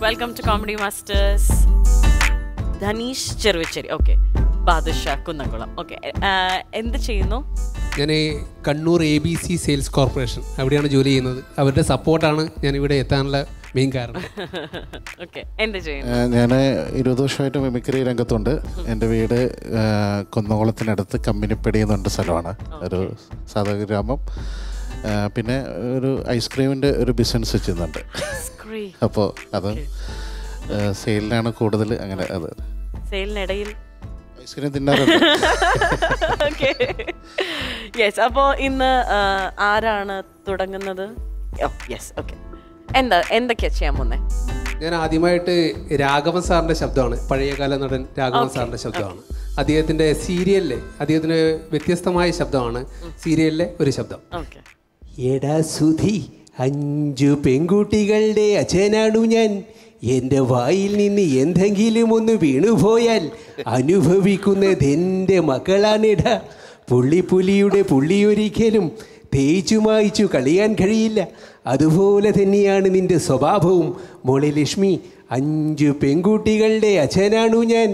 Welcome to comedy masters Dhanish Cheruvacheri okay Badusha Kunnamkulam okay എന്ത് ചെയ്യുന്നു ഞാൻ Kannur A B C sales corporation അവിടെയാണ് ജോലി ചെയ്യുന്നത് അവരുടെ സപ്പോർട്ടാണ് ഞാൻ ഇവിടെ എത്താനുള്ള മെയിൻ കാരണം ഓക്കെ എന്ത് ചെയ്യുന്നു ഞാൻ ഇരുപത് വർഷമായിട്ട് മിമിക്രി രംഗത്തുണ്ട് എൻ്റെ വീട് ആ, കുന്നംകുളത്തിനടുത്ത് കമ്പനിപ്പടി എന്നുണ്ട് സ്ഥലമാണ് ഒരു സാധാരണ ഗ്രാമം ആ, പിന്നെ ഒരു ഐസ്ക്രീമിൻ്റെ ഒരു ബിസിനസ് ചെയ്യുന്നുണ്ട് Screen. അപ്പോൾ അത് സെയിലിനാണ് കൂടുതൽ അങ്ങനെ അത് സെയിലിനിടയിൽ ഐസ്ക്രീം തിന്നാറുണ്ട് ഓക്കെ യെസ് അപ്പോൾ ഇന്ന് ആ, ആരാണ് തുടങ്ങുന്നത് യെസ് ഓക്കെ എന്താ എന്തൊക്കെയാ ചെയ്യാൻ പോന്നെ ഞാൻ ആദ്യമായിട്ട് രാഘവൻ സാറിന്റെ ശബ്ദമാണ് പഴയകാല നടൻ രാഘവൻ സാറിന്റെ ശബ്ദമാണ് അദ്ദേഹത്തിന്റെ സീരിയലിലെ അദ്ദേഹത്തിന് വ്യത്യസ്തമായ ശബ്ദമാണ് സീരിയലിലെ ഒരു ശബ്ദം ഓക്കെ എടാ സുധി അഞ്ചു പെൺകുട്ടികളുടെ അച്ഛനാണു ഞാൻ എൻ്റെ വായിൽ നിന്ന് എന്തെങ്കിലും ഒന്ന് വീണുപോയാൽ അനുഭവിക്കുന്നത് എൻ്റെ മക്കളാണെടാ പുള്ളിപ്പുലിയുടെ പുള്ളിയൊരിക്കലും തേച്ചു മായിച്ചു കളിയാൻ കഴിയില്ല അതുപോലെ തന്നെയാണ് നിന്റെ സ്വഭാവവും മോളെ ലക്ഷ്മി അഞ്ചു പെൺകുട്ടികളുടെ അച്ഛനാണു ഞാൻ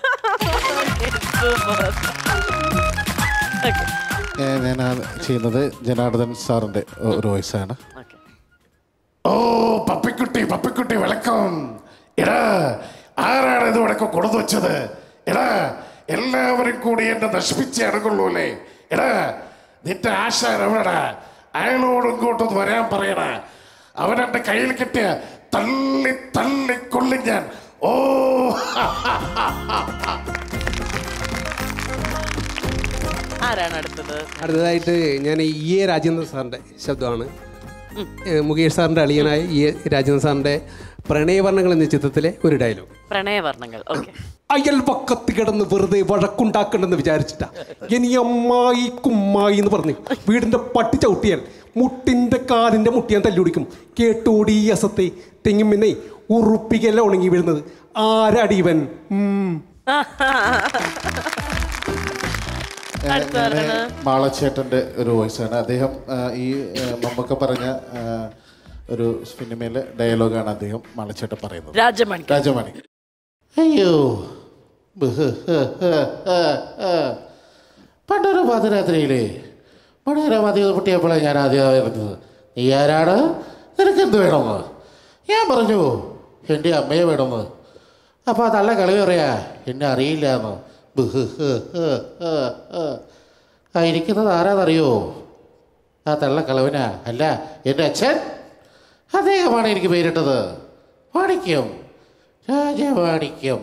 ഏ, ഞാൻ ആ ചെയ്യുന്നത് ജനാർദ്ദൻ സാറിൻ്റെ ഒരു വോയിസാണ് ഓക്കെ ഓ പപ്പിക്കുട്ടി പപ്പിക്കുട്ടി വെളക്കം എടാ ആരാണ് ഇത് വടക്കം കൊടുത്തു വെച്ചത് എടാ എല്ലാവരും കൂടി എന്നെ നശിപ്പിച്ച് ഇറങ്ങുള്ളൂല്ലേ എടാ നിന്റെ ആശാൻ എവിടെടാ അയാളോട് ഇങ്ങോട്ടൊന്ന് വരാൻ പറയടാ അവൻ എന്റെ കയ്യിൽ കിട്ടിയ തള്ളി തള്ളി കൊള്ളും ഞാൻ ഓ ആരാണ് അടുത്തത് അടുത്തതായിട്ട് ഞാൻ ഇ എ രാജേന്ദ്ര സാറിൻ്റെ ശബ്ദമാണ് ഏഹ് മുകേഷ് സാറിൻ്റെ അളിയനായ ഇ എ രാജേന്ദ്ര സാറിൻ്റെ പ്രണയവർണ്ണങ്ങൾ എന്ന ചിത്രത്തിലെ ഒരു ഡയലോഗ് പ്രണയവർണ്ണങ്ങൾ ഓക്കെ അയൽപക്കത്ത് കിടന്ന് വെറുതെ വഴക്കുണ്ടാക്കണ്ടെന്ന് വിചാരിച്ചിട്ടാ ഇനി അമ്മായി കുമ്മായി എന്ന് പറഞ്ഞു വീടിന്റെ പട്ടി ചവിട്ടിയാൽ മുട്ടിന്റെ കാലിന്റെ മുട്ടിയാൻ തല്ലുപിടിക്കും കേട്ടോടി ഈ അസത്തെ തെങ്ങും പിന്നെ ഉറുപ്പികല്ല ഉണങ്ങി വീഴുന്നത് ആരടിവൻ ഉം. അടുത്ത ഞാൻ മാളച്ചേട്ടൻ്റെ ഒരു വോയിസാണ് അദ്ദേഹം ആ, ഈ ആ, മമ്മൂക്ക പറഞ്ഞ ആ, ഒരു സിനിമയിലെ ഡയലോഗാണ് അദ്ദേഹം മാളച്ചേട്ടൻ പറയുന്നത് രാജമണി രാജമണി അയ്യോ പണ്ടൊരു പാതിരാത്രിയിലെ വളരെ മതി പൊട്ടിയപ്പോഴാണ് ഞാൻ ആദ്യം വരുന്നത് നീ ആരാണ് നിനക്ക് എന്ത് വേണമെന്ന് ഞാൻ പറഞ്ഞു എൻ്റെ അമ്മയെ വേണമെന്ന് അപ്പോൾ ആ തള്ള കളി പറയാ എന്നെ അറിയില്ല എന്ന് ആ ഇരിക്കുന്നത് ആരാന്നറിയോ ആ തള്ള കളവനാ അല്ല എൻ്റെ അച്ഛൻ അദ്ദേഹമാണ് എനിക്ക് പേരിട്ടത് മാണിക്യം രാജമാണിക്യം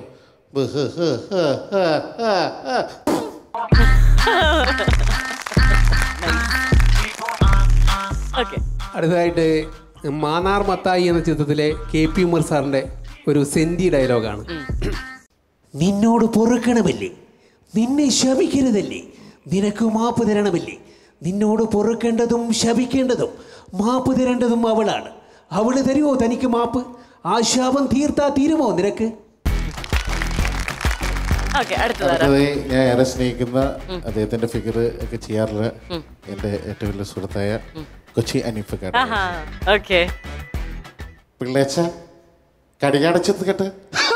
ഓക്കെ അടുത്തതായിട്ട് മാന്നാർ മത്തായി എന്ന ചിത്രത്തിലെ കെ പി ഉമർ സാറിൻ്റെ ഒരു സെന്റി ഡയലോഗാണ് നിന്നോട് പൊറുക്കണമല്ലേ നിന്നെ ശപിക്കരുതല്ലേ നിനക്ക് മാപ്പ് തരണമല്ലേ നിന്നോട് പൊറുക്കേണ്ടതും ശപിക്കേണ്ടതും മാപ്പ് തരേണ്ടതും അവളാണ് അവള് തരുമോ തനിക്ക് മാപ്പ് ആ ശാപം തീർത്താ തീരുമോ നിനക്ക് ഓക്കെ അടുത്തത് ആരാ? അടുത്തത് ഞാൻ ഏറെ സ്നേഹിക്കുന്ന അദ്ദേഹത്തിന്റെ ഫിഗർ ഒക്കെ ചെയ്യാറുള്ള എൻ്റെ ഏറ്റവും വലിയ സുഹൃത്തായ കൊച്ചി അനീഫക്കാട് ആഹാ ഓക്കെ പിള്ളേച്ച കടികാടച്ചെന്ന് കേട്ട്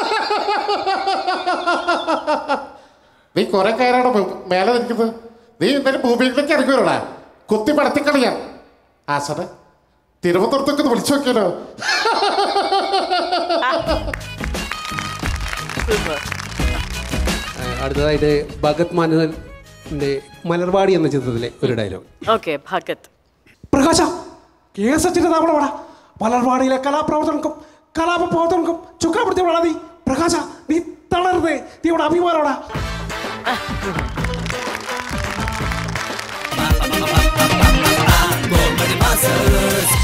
നീ കുറെ കയറാണ് മേലെ നിൽക്കുന്നത് നീ എന്തായാലും ഭൂമിയിലേക്ക് ഇറങ്ങുവരോടാ കുത്തി പടത്തിക്കളിയാ ആസട തിരുവനന്തപുരത്തൊക്കെ ഒന്ന് വിളിച്ചു നോക്കിയാലോ സൂപ്പർ അടുത്തതായിട്ട് ഭഗത് മാനുവലിൻ്റെ മലർവാടി എന്ന ചിത്രത്തിലെ ഒരു ഡയലോഗ് ഓക്കെ ഭഗത് പ്രകാശ കേസ് വെച്ചിട്ട് നമ്മുടെ വാടാ മലർവാടിയിലെ കലാപ്രവർത്തനക്കും കലാപപ്രവർത്തനക്കും ചുക്കാപ്പെടുത്തി വിടാ നീ പ്രകാശ നീ തളരുത് നീ ഇവിടെ അഭിമാനോടാ Comedy Masters